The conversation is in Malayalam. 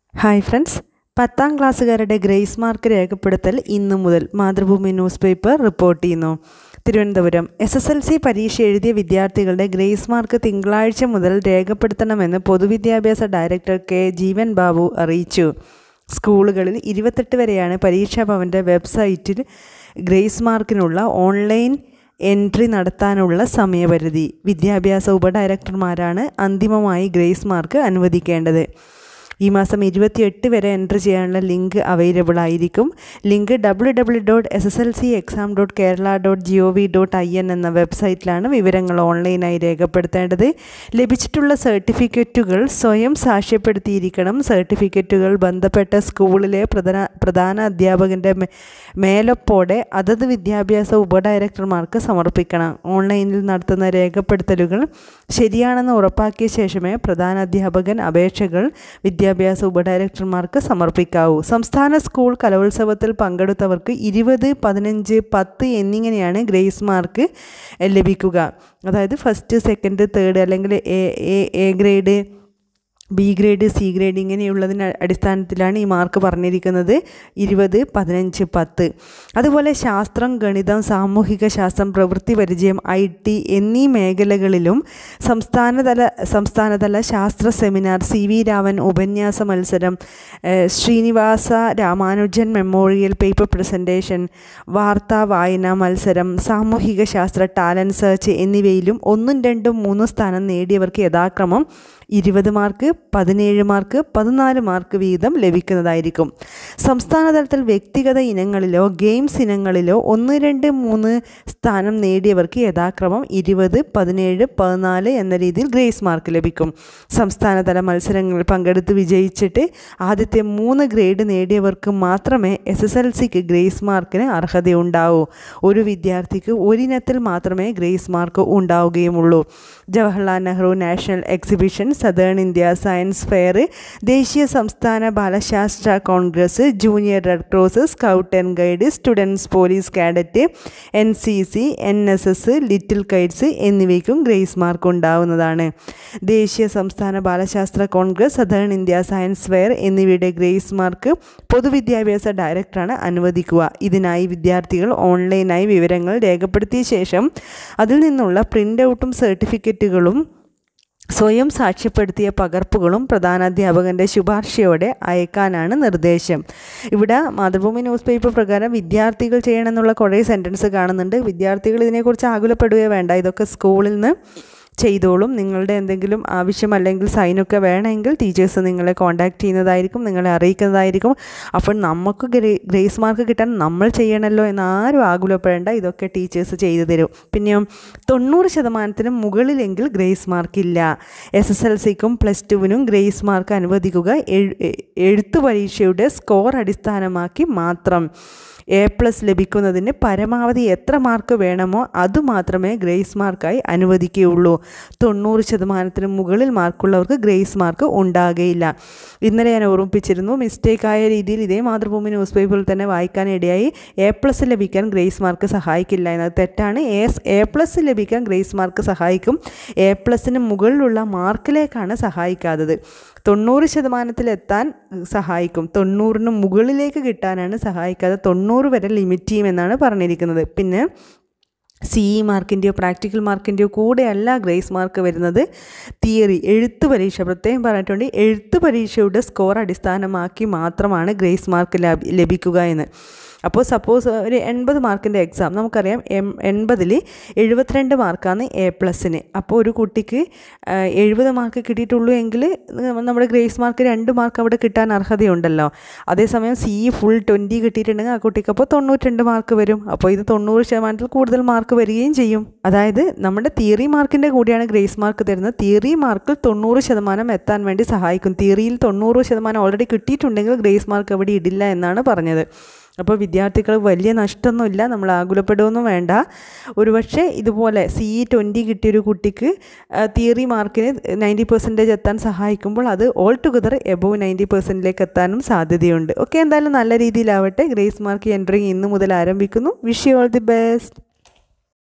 ഹായ് ഫ്രണ്ട്സ് പത്താം ക്ലാസ്സുകാരുടെ ഗ്രേസ് മാർക്ക് രേഖപ്പെടുത്തൽ ഇന്നു മുതൽ മാതൃഭൂമി ന്യൂസ് പേപ്പർ റിപ്പോർട്ട് ചെയ്യുന്നു Thiruvananthapuram S S L C പരീക്ഷ എഴുതിയ വിദ്യാർത്ഥികളുടെ ഗ്രേസ് മാർക്ക് തിങ്കളാഴ്ച മുതൽ രേഖപ്പെടുത്തണമെന്ന് പൊതുവിദ്യാഭ്യാസ ഡയറക്ടർ കെ ജീവൻ ബാബു അറിയിച്ചു സ്കൂളുകളിൽ ഇരുപത്തെട്ട് വരെയാണ് പരീക്ഷാ ഭവൻ്റെ വെബ്സൈറ്റിൽ ഗ്രേസ് മാർക്കിനുള്ള ഓൺലൈൻ എൻട്രി നടത്താനുള്ള സമയപരിധി വിദ്യാഭ്യാസ ഉപഡയറക്ടർമാരാണ് അന്തിമമായി ഗ്രേസ് മാർക്ക് അനുവദിക്കേണ്ടത് ഈ മാസം ഇരുപത്തിയെട്ട് വരെ എൻട്രി ചെയ്യാനുള്ള ലിങ്ക് അവൈലബിൾ ആയിരിക്കും link W W dot S S L C exam dot Kerala dot G O V dot I N എന്ന വെബ്സൈറ്റിലാണ് വിവരങ്ങൾ ഓൺലൈനായി രേഖപ്പെടുത്തേണ്ടത് ലഭിച്ചിട്ടുള്ള സർട്ടിഫിക്കറ്റുകൾ സ്വയം സാക്ഷ്യപ്പെടുത്തിയിരിക്കണം സർട്ടിഫിക്കറ്റുകൾ ബന്ധപ്പെട്ട സ്കൂളിലെ പ്രധാന പ്രധാന അധ്യാപകൻ്റെ മേലൊപ്പോടെ അതത് വിദ്യാഭ്യാസ ഉപഡയറക്ടർമാർക്ക് സമർപ്പിക്കണം ഓൺലൈനിൽ നടത്തുന്ന രേഖപ്പെടുത്തലുകൾ ശരിയാണെന്ന് ഉറപ്പാക്കിയ ശേഷമേ പ്രധാന അധ്യാപകൻ അപേക്ഷകൾ വിദ്യാഭ്യാസ ഉപഡയറക്ടർമാർക്ക് സമർപ്പിക്കാവൂ സംസ്ഥാന സ്കൂൾ കലോത്സവത്തിൽ പങ്കെടുത്തവർക്ക് ഇരുപത് പതിനഞ്ച് പത്ത് എന്നിങ്ങനെയാണ് ഗ്രേസ് മാർക്ക് ലഭിക്കുക അതായത് ഫസ്റ്റ് സെക്കൻഡ് തേർഡ് അല്ലെങ്കിൽ A A grade B grade C grade ഇങ്ങനെയുള്ളതിന് അടിസ്ഥാനത്തിലാണ് ഈ മാർക്ക് പറഞ്ഞിരിക്കുന്നത് ഇരുപത് പതിനഞ്ച് പത്ത് അതുപോലെ ശാസ്ത്രം ഗണിതം സാമൂഹിക ശാസ്ത്രം പ്രവൃത്തി പരിചയം ഐ ടി എന്നീ മേഖലകളിലും സംസ്ഥാനതല സംസ്ഥാനതല ശാസ്ത്ര സെമിനാർ സി വി രാമൻ ഉപന്യാസ മത്സരം Srinivasa Ramanujan memorial paper presentation വാർത്താ വായന മത്സരം സാമൂഹിക ശാസ്ത്ര ടാലൻറ്റ് സെർച്ച് എന്നിവയിലും ഒന്നും രണ്ടും മൂന്നും സ്ഥാനം നേടിയവർക്ക് യഥാക്രമം ഇരുപത് മാർക്ക് പതിനേഴ് മാർക്ക് പതിനാല് മാർക്ക് വീതം ലഭിക്കുന്നതായിരിക്കും സംസ്ഥാന തലത്തിൽ വ്യക്തിഗത ഇനങ്ങളിലോ ഗെയിംസ് ഇനങ്ങളിലോ ഒന്ന് രണ്ട് മൂന്ന് സ്ഥാനം നേടിയവർക്ക് യഥാക്രമം ഇരുപത് പതിനേഴ് പതിനാല് എന്ന രീതിയിൽ ഗ്രേസ് മാർക്ക് ലഭിക്കും സംസ്ഥാനതല മത്സരങ്ങളിൽ പങ്കെടുത്ത് വിജയിച്ചിട്ട് ആദ്യത്തെ മൂന്ന് ഗ്രേഡ് നേടിയവർക്ക് മാത്രമേ എസ് എസ് എൽ സിക്ക് ഗ്രേസ് മാർക്കിന് അർഹതയുണ്ടാവൂ ഒരു വിദ്യാർത്ഥിക്ക് ഒരിനത്തിൽ മാത്രമേ ഗ്രേസ് മാർക്ക് ഉണ്ടാവുകയുമുള്ളൂ Jawaharlal Nehru national exhibition southern India science fair ദേശീയ സംസ്ഥാന ബാലശാസ്ത്ര congress junior red cross scout and guide students police cadet N C C N S S little kites എന്നിവയ്ക്കും ഗ്രേസ് മാർക്ക് ഉണ്ടാവുന്നതാണ് ദേശീയ സംസ്ഥാന ബാലശാസ്ത്ര congress southern India science fair എന്നിവയുടെ ഗ്രേസ് മാർക്ക് പൊതുവിദ്യാഭ്യാസ ഡയറക്ടറാണ് അനുവദിക്കുക ഇതിനായി വിദ്യാർത്ഥികൾ ഓൺലൈനായി വിവരങ്ങൾ രേഖപ്പെടുത്തിയ ശേഷം അതിൽ നിന്നുള്ള പ്രിൻ്റ് ഔട്ടും സർട്ടിഫിക്കറ്റുകളും സ്വയം സാക്ഷ്യപ്പെടുത്തിയ പകർപ്പുകളും പ്രധാനാധ്യാപകൻ്റെ ശുപാർശയോടെ അയക്കാനാണ് നിർദ്ദേശം ഇവിടെ മാതൃഭൂമി ന്യൂസ് പേപ്പർ പ്രകാരം വിദ്യാർത്ഥികൾ ചെയ്യണമെന്നുള്ള കുറേ സെൻറ്റൻസ് കാണുന്നുണ്ട് വിദ്യാർത്ഥികൾ ഇതിനെക്കുറിച്ച് ആകുലപ്പെടുകയോ വേണ്ട ഇതൊക്കെ സ്കൂളിൽ നിന്ന് ചെയ്തോളും നിങ്ങളുടെ എന്തെങ്കിലും ആവശ്യം അല്ലെങ്കിൽ സൈനൊക്കെ വേണമെങ്കിൽ ടീച്ചേഴ്സ് നിങ്ങളെ കോൺടാക്ട് ചെയ്യുന്നതായിരിക്കും നിങ്ങളെ അറിയിക്കുന്നതായിരിക്കും അപ്പോൾ നമുക്ക് ഗ്രേസ് മാർക്ക് കിട്ടാൻ നമ്മൾ ചെയ്യണമല്ലോ എന്ന് ആരും ആകുലപ്പെടേണ്ട ഇതൊക്കെ ടീച്ചേഴ്സ് ചെയ്തു തരും പിന്നെയോ തൊണ്ണൂറ് ശതമാനത്തിന് മുകളിലെങ്കിൽ ഗ്രേസ് മാർക്കില്ല എസ് എസ് എൽ സിക്കും പ്ലസ് ടുവിനും ഗ്രേസ് മാർക്ക് അനുവദിക്കുക എഴുത്തു പരീക്ഷയുടെ സ്കോർ അടിസ്ഥാനമാക്കി മാത്രം എ പ്ലസ് ലഭിക്കുന്നതിന് പരമാവധി എത്ര മാർക്ക് വേണമോ അതുമാത്രമേ ഗ്രേസ് മാർക്കായി അനുവദിക്കുകയുള്ളൂ തൊണ്ണൂറ് ശതമാനത്തിന് മുകളിൽ മാർക്കുള്ളവർക്ക് ഗ്രേസ് മാർക്ക് ഉണ്ടാകുകയില്ല ഇന്നലെ ഞാൻ ഓർമ്മിപ്പിച്ചിരുന്നു മിസ്റ്റേക്കായ രീതിയിൽ ഇതേ മാതൃഭൂമി ന്യൂസ് പേപ്പറിൽ തന്നെ വായിക്കാനിടയായി എ പ്ലസ് ലഭിക്കാൻ ഗ്രേസ് മാർക്ക് സഹായിക്കില്ല എന്നത് തെറ്റാണ് എ എ പ്ലസ് ലഭിക്കാൻ ഗ്രേസ് മാർക്ക് സഹായിക്കും എ പ്ലസിന് മുകളിലുള്ള മാർക്കിലേക്കാണ് സഹായിക്കാത്തത് തൊണ്ണൂറ് ശതമാനത്തിലെത്താൻ സഹായിക്കും തൊണ്ണൂറിന് മുകളിലേക്ക് കിട്ടാനാണ് സഹായിക്കാതെ തൊണ്ണൂറ് വരെ ലിമിറ്റ് ചെയ്യുമെന്നാണ് പറഞ്ഞിരിക്കുന്നത് പിന്നെ സി ഇ മാർക്കിൻ്റെയോ പ്രാക്ടിക്കൽ മാർക്കിൻ്റെയോ കൂടെയല്ല ഗ്രേസ് മാർക്ക് വരുന്നത് തിയറി എഴുത്ത് പരീക്ഷ പ്രത്യേകം പറഞ്ഞിട്ടുണ്ട് എഴുത്ത് പരീക്ഷയുടെ സ്കോർ അടിസ്ഥാനമാക്കി മാത്രമാണ് ഗ്രേസ് മാർക്ക് ലഭിക്കുക എന്ന് അപ്പോൾ സപ്പോസ് ഒരു എൺപത് മാർക്കിൻ്റെ എക്സാം നമുക്കറിയാം എം എൺപതിൽ എഴുപത്തിരണ്ട് മാർക്കാണ് എ പ്ലസിന് അപ്പോൾ ഒരു കുട്ടിക്ക് എഴുപത് മാർക്ക് കിട്ടിയിട്ടുള്ളൂ എങ്കിൽ നമ്മുടെ ഗ്രേസ് മാർക്ക് രണ്ട് മാർക്ക് അവിടെ കിട്ടാൻ അർഹതയുണ്ടല്ലോ അതേസമയം സി ഫുൾ ട്വൻറ്റി കിട്ടിയിട്ടുണ്ടെങ്കിൽ ആ കുട്ടിക്ക് അപ്പോൾ തൊണ്ണൂറ്റിരണ്ട് മാർക്ക് വരും അപ്പോൾ ഇത് തൊണ്ണൂറ് ശതമാനത്തിൽ കൂടുതൽ മാർക്ക് വരികയും ചെയ്യും അതായത് നമ്മുടെ തിയറി മാർക്കിൻ്റെ കൂടിയാണ് ഗ്രേസ് മാർക്ക് തരുന്നത് തിയറി മാർക്കിൽ തൊണ്ണൂറ് ശതമാനം എത്താൻ വേണ്ടി സഹായിക്കും തിയറിയിൽ തൊണ്ണൂറ് ശതമാനം ഓൾറെഡി കിട്ടിയിട്ടുണ്ടെങ്കിൽ ഗ്രേസ് മാർക്ക് അവിടെ ഇടില്ല എന്നാണ് പറഞ്ഞത് അപ്പോൾ വിദ്യാർത്ഥികൾ വലിയ നഷ്ടമൊന്നുമില്ല നമ്മൾ ആകുലപ്പെടുകയൊന്നും വേണ്ട ഒരുപക്ഷെ ഇതുപോലെ സി ഇ ട്വൻറ്റി കിട്ടിയൊരു കുട്ടിക്ക് തിയറി മാർക്കിന് നയൻറ്റി പെർസെൻറ്റേജ് എത്താൻ സഹായിക്കുമ്പോൾ അത് ഓൾ ടുഗദർ എബോവ് നയൻറ്റി പെർസെൻറ്റിലേക്ക് എത്താനും സാധ്യതയുണ്ട് ഓക്കെ എന്തായാലും നല്ല രീതിയിലാവട്ടെ ഗ്രേസ് മാർക്ക് എൻട്രിങ് ഇന്ന് മുതൽ ആരംഭിക്കുന്നു wish you all the best